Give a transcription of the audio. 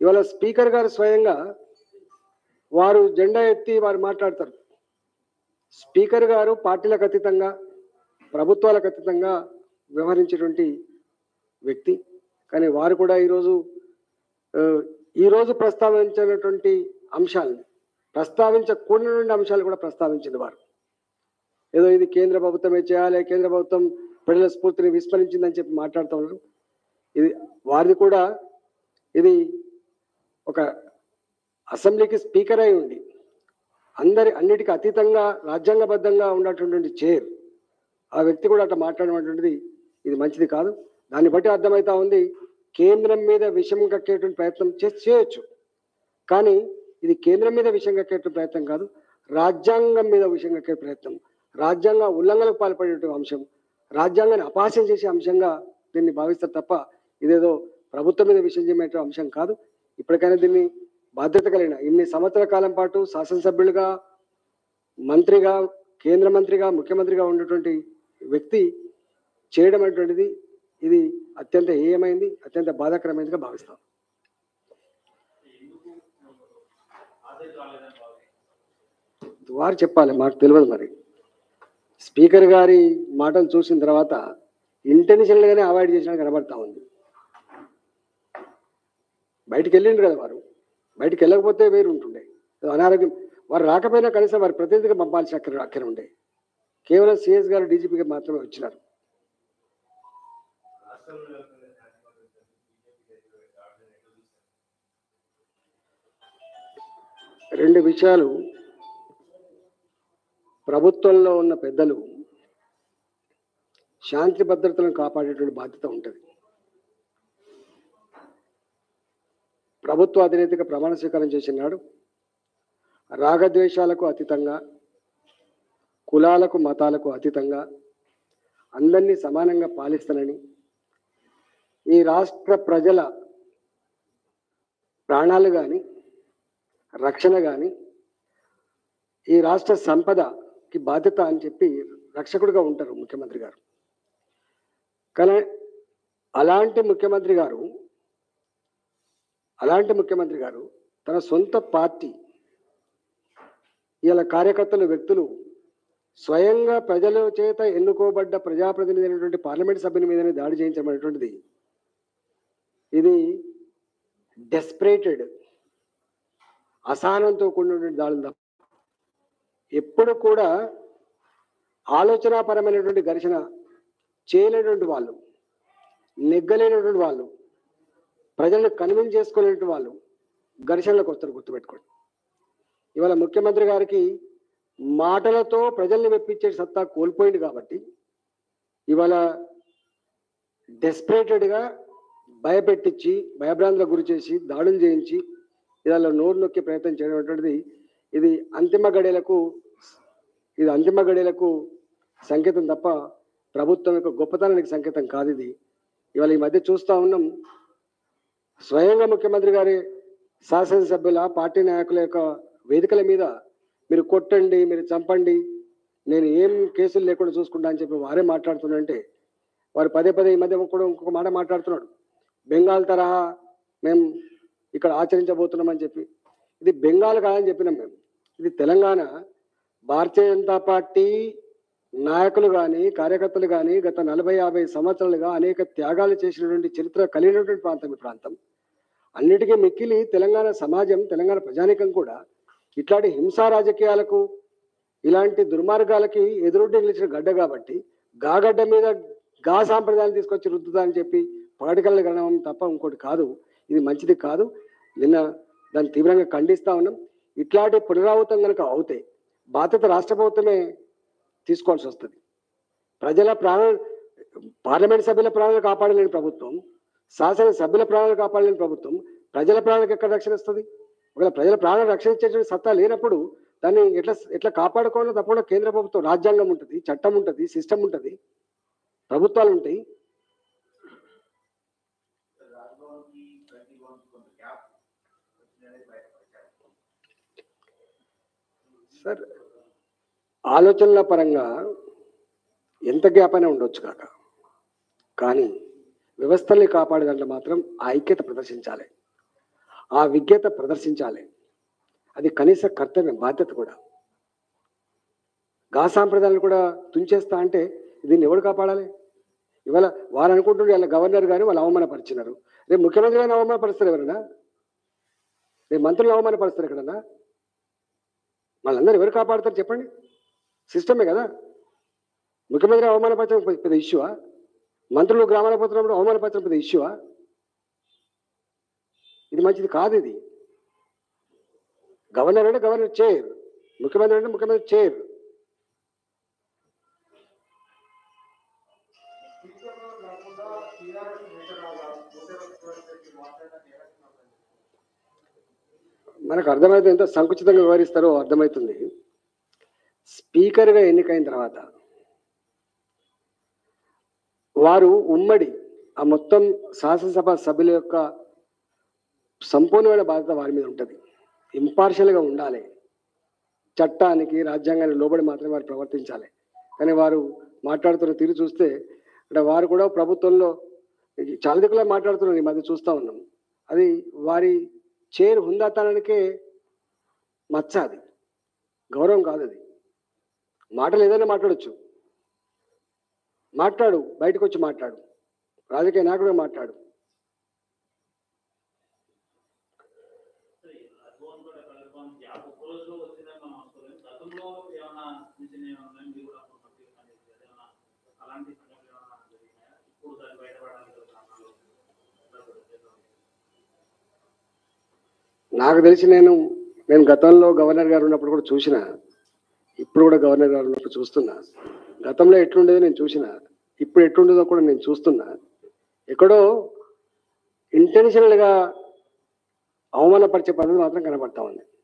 ఇవాళ స్పీకర్ గారు స్వయంగా వారు జెండా ఎత్తి వారు మాట్లాడతారు స్పీకర్ గారు పార్టీలకు అతీతంగా ప్రభుత్వాలకు అతీతంగా వ్యవహరించేటువంటి వ్యక్తి కానీ వారు కూడా ఈరోజు ఆ, ఈరోజు ప్రస్తావించినటువంటి అంశాలను ప్రస్తావించకూడనటువంటి అంశాలు కూడా ప్రస్తావించింది వారు ఏదో ఇది కేంద్ర ప్రభుత్వమే చేయాలి కేంద్ర ప్రభుత్వం ప్రజల స్ఫూర్తిని విస్మరించిందని చెప్పి మాట్లాడుతూ ఉన్నారు ఇది వారిది కూడా ఇది ఒక అసెంబ్లీకి స్పీకర్ అయి ఉండి అందరి అన్నిటికీ అతీతంగా రాజ్యాంగబద్ధంగా ఉన్నటువంటి చైర్ ఆ వ్యక్తి కూడా అట్లా మాట్లాడేటువంటిది ఇది మంచిది కాదు దాన్ని బట్టి అర్థమవుతా ఉంది కేంద్రం మీద విషం కక్కేటువంటి ప్రయత్నం చే- చేయొచ్చు కానీ ఇది కేంద్రం మీద విషం కక్కేటువంటి ప్రయత్నం కాదు రాజ్యాంగం మీద విషం కక్కే ప్రయత్నం రాజ్యాంగ ఉల్లంఘనకు పాల్పడేటువంటి అంశం రాజ్యాంగాన్ని అపాస్యం చేసే అంశంగా దీన్ని భావిస్తారు తప్ప ఇదేదో ప్రభుత్వం మీద విషయం చెప్పే అంశం కాదు ఇప్పటికైనా దీన్ని బాధ్యత కలిగిన ఇన్ని సంవత్సరాల కాలం పాటు శాసనసభ్యులుగా మంత్రిగా కేంద్ర మంత్రిగా ముఖ్యమంత్రిగా ఉన్నటువంటి వ్యక్తి చేయడం అనేటువంటిది ఇది అత్యంత హేయమైంది అత్యంత బాధాకరమైనదిగా భావిస్తాం వారు చెప్పాలి మాకు తెలియదు మరి స్పీకర్ గారి మాటలు చూసిన తర్వాత ఇంటెన్షనల్ గానే అవాయిడ్ చేసినట్టు కనబడతా ఉంది బయటికి వెళ్ళిండ్రు కదా వారు బయటికి వెళ్ళకపోతే వేరు ఉంటుండే ఏదో అనారోగ్యం వారు రాకపోయినా కనీసం వారి ప్రతినిధిగా పంపాల్సిన అక్కర అక్కర ఉండే కేవలం సిఎస్ గారు డీజీపీగా మాత్రమే వచ్చినారు రెండు విషయాలు ప్రభుత్వంలో ఉన్న పెద్దలు శాంతి భద్రతలను కాపాడేటువంటి బాధ్యత ఉంటుంది ప్రభుత్వ అధినేతగా ప్రమాణ స్వీకారం చేసినాడు రాగద్వేషాలకు అతీతంగా కులాలకు మతాలకు అతీతంగా అందరినీ సమానంగా పాలిస్తానని ఈ రాష్ట్ర ప్రజల ప్రాణాలు కానీ రక్షణ కానీ ఈ రాష్ట్ర సంపదకి బాధ్యత అని చెప్పి రక్షకుడిగా ఉంటారు ముఖ్యమంత్రి గారు కానీ అలాంటి ముఖ్యమంత్రి గారు అలాంటి ముఖ్యమంత్రి గారు తన సొంత పార్టీ ఇలా కార్యకర్తలు వ్యక్తులు స్వయంగా ప్రజల చేత ఎన్నుకోబడ్డ ప్రజాప్రతినిధి అయినటువంటి పార్లమెంట్ సభ్యుని మీదనే దాడి చేయించడం అనేటువంటిది ఇది డెస్పరేటెడ్ అసహనంతో కూడినటువంటి దాడులు తప్ప ఎప్పుడు కూడా ఆలోచనాపరమైనటువంటి ఘర్షణ చేయలేనటువంటి వాళ్ళు నెగ్గలేనటువంటి వాళ్ళు ప్రజలను కన్విన్స్ చేసుకోలేనటువంటి వాళ్ళు ఘర్షణలకు వస్తారు గుర్తుపెట్టుకోండి ఇవాళ ముఖ్యమంత్రి గారికి మాటలతో ప్రజల్ని మెప్పించే సత్తా కోల్పోయింది కాబట్టి ఇవాళ డెస్పరేటెడ్గా భయపెట్టించి భయభ్రాంతులకు గురి చేసి దాడులు చేయించి ఇవాళ నోరు నొక్కే ప్రయత్నం చేయడం అనేటువంటిది ఇది అంతిమ గడియలకు ఇది అంతిమ గడియలకు సంకేతం తప్ప ప్రభుత్వం యొక్క గొప్పతనానికి సంకేతం కాదు ఇది ఇవాళ ఈ మధ్య చూస్తా ఉన్నాం స్వయంగా ముఖ్యమంత్రి గారి శాసనసభ్యుల పార్టీ నాయకుల యొక్క వేదికల మీద మీరు కొట్టండి మీరు చంపండి నేను ఏం కేసులు లేకుండా చూసుకుంటా అని చెప్పి వారే మాట్లాడుతున్నారంటే వారు పదే పదే ఈ మధ్య కూడా ఇంకొక మాట మాట్లాడుతున్నాడు బెంగాల్ తరహా మేము ఇక్కడ ఆచరించబోతున్నామని చెప్పి ఇది బెంగాల్ కాదని చెప్పినాం మేము ఇది తెలంగాణ భారతీయ జనతా పార్టీ నాయకులు కానీ కార్యకర్తలు కానీ గత నలభై యాభై సంవత్సరాలుగా అనేక త్యాగాలు చేసినటువంటి చరిత్ర కలిగినటువంటి ప్రాంతం ఈ ప్రాంతం అన్నిటికీ మిక్కిలి తెలంగాణ సమాజం తెలంగాణ ప్రజానికం కూడా ఇట్లాంటి హింసా రాజకీయాలకు ఇలాంటి దుర్మార్గాలకి ఎదురుంటే నిలిచిన గడ్డ కాబట్టి గా గడ్డ మీద గా సాంప్రదాయాలు తీసుకొచ్చి రుద్దుతా అని చెప్పి పాటికలను గణం తప్ప ఇంకోటి కాదు ఇది మంచిది కాదు నిన్న దాన్ని తీవ్రంగా ఖండిస్తా ఉన్నాం ఇట్లాంటి పునరావృతం కనుక అవుతే బాధ్యత రాష్ట్ర ప్రభుత్వమే తీసుకోవాల్సి వస్తుంది ప్రజల ప్రాణ పార్లమెంట్ సభ్యుల ప్రాణాలు కాపాడలేని ప్రభుత్వం శాసన సభ్యుల ప్రాణాలు కాపాడలేని ప్రభుత్వం ప్రజల ప్రాణాలకు ఎక్కడ రక్షణ ఇస్తుంది ఒకవేళ ప్రజల ప్రాణాలు రక్షణ ఇచ్చేటువంటి సత్తా లేనప్పుడు దాన్ని ఎట్లా ఎట్లా కాపాడుకోవాలో తప్పకుండా కేంద్ర ప్రభుత్వం రాజ్యాంగం ఉంటుంది చట్టం ఉంటుంది సిస్టమ్ ఉంటుంది ప్రభుత్వాలు ఉంటాయి సార్ ఆలోచనల పరంగా ఎంత గ్యాప్ అయినా ఉండొచ్చు కాక కానీ వ్యవస్థల్ని కాపాడే దాంట్లో మాత్రం ఐక్యత ప్రదర్శించాలి ఆ విజ్ఞత ప్రదర్శించాలి అది కనీస కర్తవ్యం బాధ్యత కూడా గా సాంప్రదాయాలు కూడా తుంచేస్తా అంటే దీన్ని ఎవడు కాపాడాలి ఇవాళ వారు అనుకుంటుండే వాళ్ళ గవర్నర్ గారు వాళ్ళు అవమానపరిచినారు రేపు ముఖ్యమంత్రి గారిని అవమానపరుస్తారు ఎవరైనా రేపు మంత్రులు అవమానపరుస్తారు ఎక్కడన్నా వాళ్ళందరూ ఎవరు కాపాడతారు చెప్పండి సిస్టమే కదా ముఖ్యమంత్రి అవమానపరచడం పెద్ద- పెద్ద ఇష్యూవా మంత్రులు గ్రామాల పోతున్నప్పుడు అవమానపరచడం పెద్ద ఇష్యూవా ఇది మంచిది కాదు ఇది గవర్నర్ అంటే గవర్నర్ చైర్ ముఖ్యమంత్రి అంటే ముఖ్యమంత్రి చైర్ మనకు అర్థమైతే ఎంత సంకుచితంగా వివరిస్తారో అర్థమవుతుంది స్పీకర్గా ఎన్నికైన తర్వాత వారు ఉమ్మడి ఆ మొత్తం శాసనసభ సభ్యుల యొక్క సంపూర్ణమైన బాధ్యత వారి మీద ఉంటుంది ఇంపార్షియల్గా ఉండాలి చట్టానికి రాజ్యాంగానికి లోబడి మాత్రమే వారు ప్రవర్తించాలి కానీ వారు మాట్లాడుతున్న తీరు చూస్తే అంటే వారు కూడా ప్రభుత్వంలో చాలా దిక్కులా మాట్లాడుతున్నారు ఈ మధ్య చూస్తూ ఉన్నాం అది వారి చైర్ హుందాతనానికే మచ్చ అది గౌరవం కాదు అది మాటలు ఏదైనా మాట్లాడొచ్చు మాట్లాడు బయటకు వచ్చి మాట్లాడు రాజకీయ నాయకుడు మాట్లాడు అనుభవం కూడా కలుగుతాం జాబ్ ఒక్క రోజులో వచ్చిందని మనం అనుకోలేము గతంలో ఏమైనా చిన్న చిన్న ఏమైనా మీరు కూడా అప్పుడు పత్రిక పనిచేసేది ఏమైనా అలాంటి సంఘటనలు ఏమైనా జరిగినాయా ఇప్పుడు దాన్ని బయటపడడానికి గల కారణాలు ఎట్లా జరుగుతాయి? నాకు తెలిసి నేను నేను గతంలో గవర్నర్ గారు ఉన్నప్పుడు కూడా చూసిన ఇప్పుడు కూడా గవర్నర్ గారు ఉన్నప్పుడు చూస్తున్నా గతంలో ఎట్లుండేదో నేను చూసిన ఇప్పుడు ఎట్లుండేదో కూడా నేను చూస్తున్నా ఎక్కడో ఇంటెన్షనల్గా అవమానపరిచే పద్ధతి మాత్రం కనబడతా ఉంది